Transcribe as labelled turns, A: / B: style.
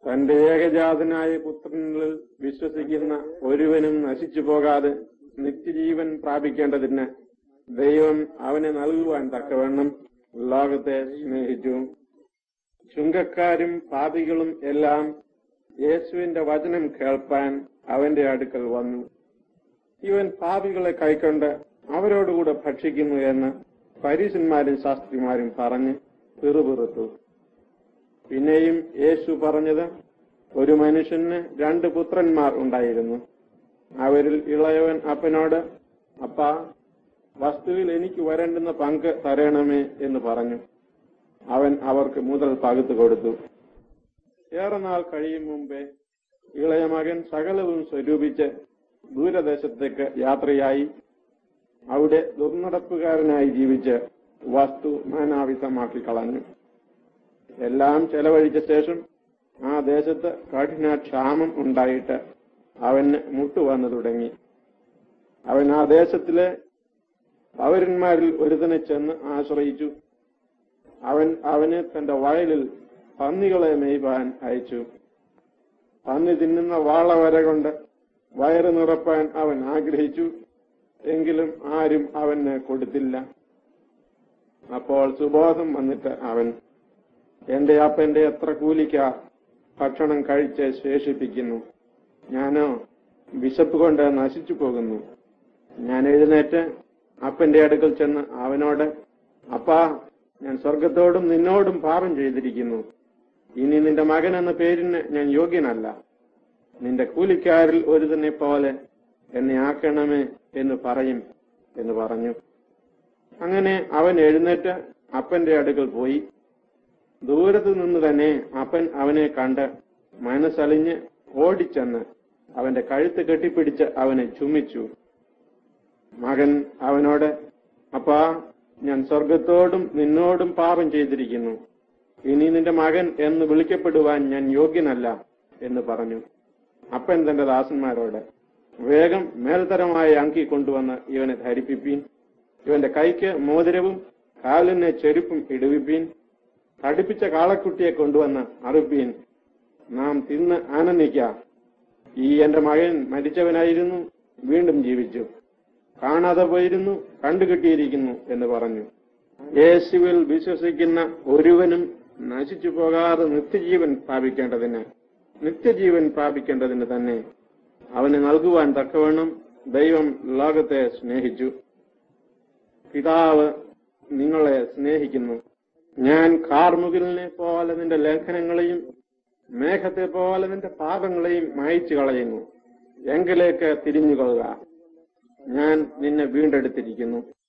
A: തന്റെ ഏകജാതനായ പുത്രനിൽ വിശ്വസിക്കുന്ന ഒരുവനും നശിച്ചു പോകാതെ നിത്യജീവൻ പ്രാപിക്കേണ്ടതിന് ദൈവം അവനെ നൽകുവാൻ തക്കവണ്ണം ലോകത്തെ സ്നേഹിച്ചു ചുങ്കക്കാരും പാപികളും എല്ലാം യേശുവിന്റെ വചനം കേൾപ്പാൻ അവന്റെ അടുക്കൽ വന്നു ഇവൻ പാപികളെ കൈക്കൊണ്ട് അവരോടുകൂടെ ഭക്ഷിക്കുന്നു എന്ന് പരീശന്മാരും ശാസ്ത്രിമാരും പറഞ്ഞ് പിറുപിറുത്തു പിന്നെയും യേശു പറഞ്ഞത് ഒരു മനുഷ്യന് രണ്ട് പുത്രന്മാർ ഉണ്ടായിരുന്നു അവരിൽ ഇളയവൻ അപ്പനോട് അപ്പാ വസ്തുവിൽ എനിക്ക് വരേണ്ടുന്ന പങ്ക് തരണമേ എന്ന് പറഞ്ഞു അവൻ അവർക്ക് മുതൽ പകുത്തു കൊടുത്തു ഏറെ നാൾ കഴിയും മുമ്പേ ഇളയ മകൻ സകലവും സ്വരൂപിച്ച് ദൂരദേശത്തേക്ക് യാത്രയായി അവിടെ ദുർനടപ്പുകാരനായി ജീവിച്ച് വസ്തു നാനാവിധമാക്കി കളഞ്ഞു എല്ലാം ചെലവഴിച്ച ശേഷം ആ ദേശത്ത് കഠിന ക്ഷാമം ഉണ്ടായിട്ട് അവന് മുട്ടുവന്നു തുടങ്ങി അവൻ ആ ദേശത്തിലെ പൗരന്മാരിൽ ഒരുതനെ ചെന്ന് ആശ്രയിച്ചു അവൻ അവന് തന്റെ വയലിൽ പന്നികളെ മെയ്പാൻ അയച്ചു പന്നി തിന്നുന്ന വാളവര കൊണ്ട് വയറ് നിറപ്പാൻ അവൻ ആഗ്രഹിച്ചു എങ്കിലും ആരും അവന് കൊടുത്തില്ല അപ്പോൾ സുബോധം വന്നിട്ട് അവൻ എന്റെ അപ്പന്റെ എത്ര കൂലിക്ക ഭക്ഷണം കഴിച്ച് ശേഷിപ്പിക്കുന്നു ഞാനോ വിശപ്പ് കൊണ്ട് നശിച്ചു പോകുന്നു ഞാൻ എഴുന്നേറ്റ് അപ്പന്റെ അടുക്കൽ ചെന്ന് അവനോട് അപ്പാ ഞാൻ സ്വർഗത്തോടും നിന്നോടും പാപം ചെയ്തിരിക്കുന്നു ഇനി നിന്റെ മകൻ എന്ന പേരിന് ഞാൻ യോഗ്യനല്ല നിന്റെ കൂലിക്കാരിൽ ഒരുതനെ പോലെ എന്നെ ആക്കണമേ എന്ന് പറയും എന്ന് പറഞ്ഞു അങ്ങനെ അവൻ എഴുന്നേറ്റ് അപ്പന്റെ അടുക്കൽ പോയി ദൂരത്തു നിന്ന് തന്നെ അപ്പൻ അവനെ കണ്ട് മനസ്സലിഞ്ഞ് ഓടിച്ചെന്ന് അവന്റെ കഴുത്ത് കെട്ടിപ്പിടിച്ച് അവനെ ചുമിച്ചു മകൻ അവനോട് അപ്പാ ഞാൻ സ്വർഗത്തോടും നിന്നോടും പാപം ചെയ്തിരിക്കുന്നു ഇനി നിന്റെ മകൻ എന്ന് വിളിക്കപ്പെടുവാൻ ഞാൻ യോഗ്യനല്ല എന്ന് പറഞ്ഞു അപ്പൻ തന്റെ ദാസന്മാരോട് വേഗം മേൽത്തരമായ അങ്കി കൊണ്ടുവന്ന് ഇവനെ ധരിപ്പിപ്പീൻ ഇവന്റെ കൈക്ക് മോതിരവും കാലിന് ചെരുപ്പും ഇടുവിപ്പീൻ തടിപ്പിച്ച കാളക്കുട്ടിയെ കൊണ്ടുവന്ന് അറുപ്പീൻ നാം തിന്ന് ആനന്ദിക്ക ഈ എന്റെ മകൻ മരിച്ചവനായിരുന്നു വീണ്ടും ജീവിച്ചു കാണാതെ പോയിരുന്നു കണ്ടുകിട്ടിയിരിക്കുന്നു എന്ന് പറഞ്ഞു യേശുവിൽ വിശ്വസിക്കുന്ന ഒരുവനും നശിച്ചു പോകാതെ നിത്യജീവൻ പ്രാപിക്കേണ്ടതിന് നിത്യജീവൻ പ്രാപിക്കേണ്ടതിന് തന്നെ അവന് നൽകുവാൻ തക്കവണ്ണം ദൈവം ലോകത്തെ സ്നേഹിച്ചു പിതാവ് നിങ്ങളെ സ്നേഹിക്കുന്നു ഞാൻ കാർമുകിലിനെ പോലെ നിന്റെ ലംഘനങ്ങളെയും മേഘത്തെ പോലെ നിന്റെ പാപങ്ങളെയും മായിച്ചു കളയുന്നു എങ്കിലേക്ക് തിരിഞ്ഞുകൊള്ളുക ഞാൻ നിന്നെ വീണ്ടെടുത്തിരിക്കുന്നു